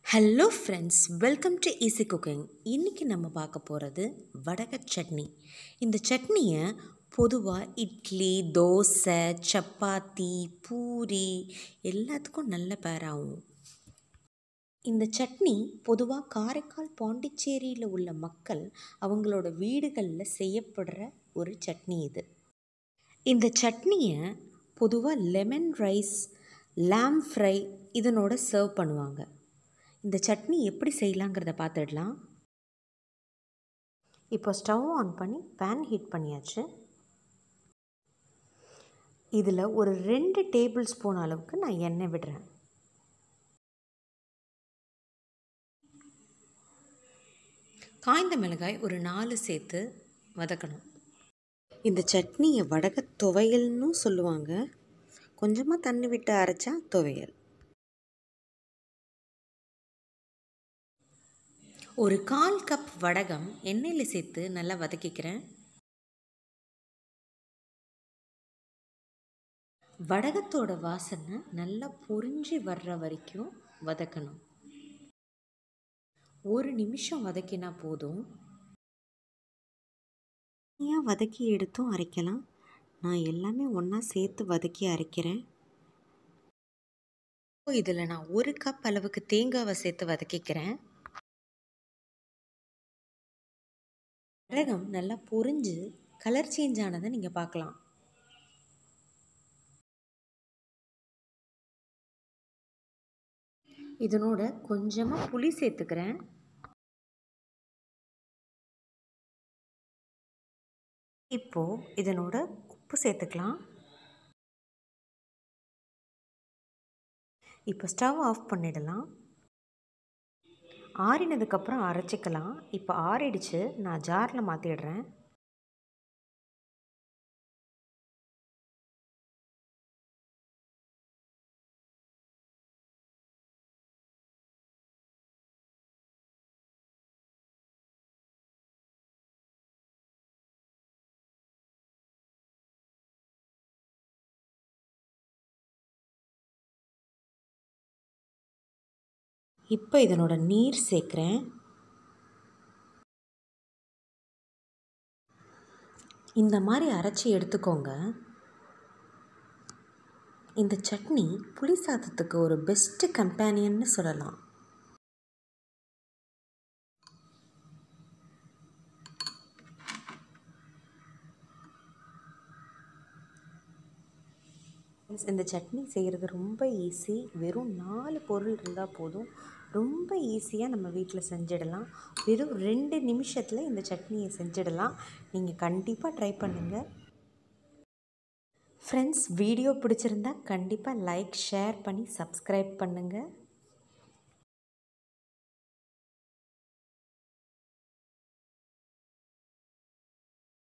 hello friends welcome to easy cooking இன்றைக்கி நம்ம பார்க்க போகிறது வடக சட்னி இந்த சட்னியை பொதுவாக இட்லி தோசை சப்பாத்தி பூரி எல்லாத்துக்கும் நல்ல பேராகும் இந்த சட்னி பொதுவாக காரைக்கால் பாண்டிச்சேரியில் உள்ள மக்கள் அவங்களோட வீடுகளில் செய்யப்படுற ஒரு சட்னி இது இந்த சட்னியை பொதுவாக லெமன் ரைஸ் lamb ஃப்ரை இதனோட சர்வ் பண்ணுவாங்க இந்த சட்னி எப்படி செய்யலாங்கிறத பார்த்துடலாம் இப்போ ஸ்டவ் ஆன் பண்ணி பேன் ஹீட் பண்ணியாச்சு இதில் ஒரு ரெண்டு டேபிள் ஸ்பூன் அளவுக்கு நான் எண்ணெய் விடுறேன் காய்ந்த மிளகாய் ஒரு நாலு சேர்த்து வதக்கணும் இந்த சட்னியை வடக துவையல்னு சொல்லுவாங்க கொஞ்சமாக தண்ணி விட்டு அரைச்சா துவையல் ஒரு கால் கப் வடகம் எண்ணெயில் சேர்த்து நல்லா வதக்கிக்கிறேன் வடகத்தோட வாசனை நல்லா பொரிஞ்சு வர்ற வரைக்கும் வதக்கணும் ஒரு நிமிஷம் வதக்கினா போதும் ஏன் வதக்கி எடுத்தும் அரைக்கலாம் நான் எல்லாமே ஒன்றா சேர்த்து வதக்கி அரைக்கிறேன் இதில் நான் ஒரு கப் அளவுக்கு தேங்காவை சேர்த்து வதக்கிக்கிறேன் வடகம் நல்லா பொரிஞ்சு கலர் சேஞ்ச் ஆனதை நீங்கள் பார்க்கலாம் இதனோட கொஞ்சமாக புளி சேர்த்துக்கிறேன் இப்போது இதனோட உப்பு சேர்த்துக்கலாம் இப்போ ஸ்டவ் ஆஃப் பண்ணிடலாம் ஆறினதுக்கப்புறம் அரைச்சிக்கலாம் இப்போ ஆறிடுச்சு நான் ஜாரில் மாற்றிடுறேன் இப்போ இதனோட நீர் சேர்க்குறேன் இந்த மாதிரி அரைச்சி எடுத்துக்கோங்க இந்த சட்னி புளி சாதத்துக்கு ஒரு பெஸ்ட்டு கம்பேனியன்னு சொல்லலாம் இந்த சட்னி செய்கிறது ரொம்ப ஈஸி வெறும் நாலு பொருள் இருந்தால் போதும் ரொம்ப ஈஸியாக நம்ம வீட்டில் செஞ்சிடலாம் வெறும் ரெண்டு நிமிஷத்தில் இந்த சட்னியை செஞ்சிடலாம் நீங்கள் கண்டிப்பாக ட்ரை பண்ணுங்கள் ஃப்ரெண்ட்ஸ் வீடியோ பிடிச்சிருந்தா கண்டிப்பாக லைக் ஷேர் பண்ணி சப்ஸ்கிரைப் பண்ணுங்கள்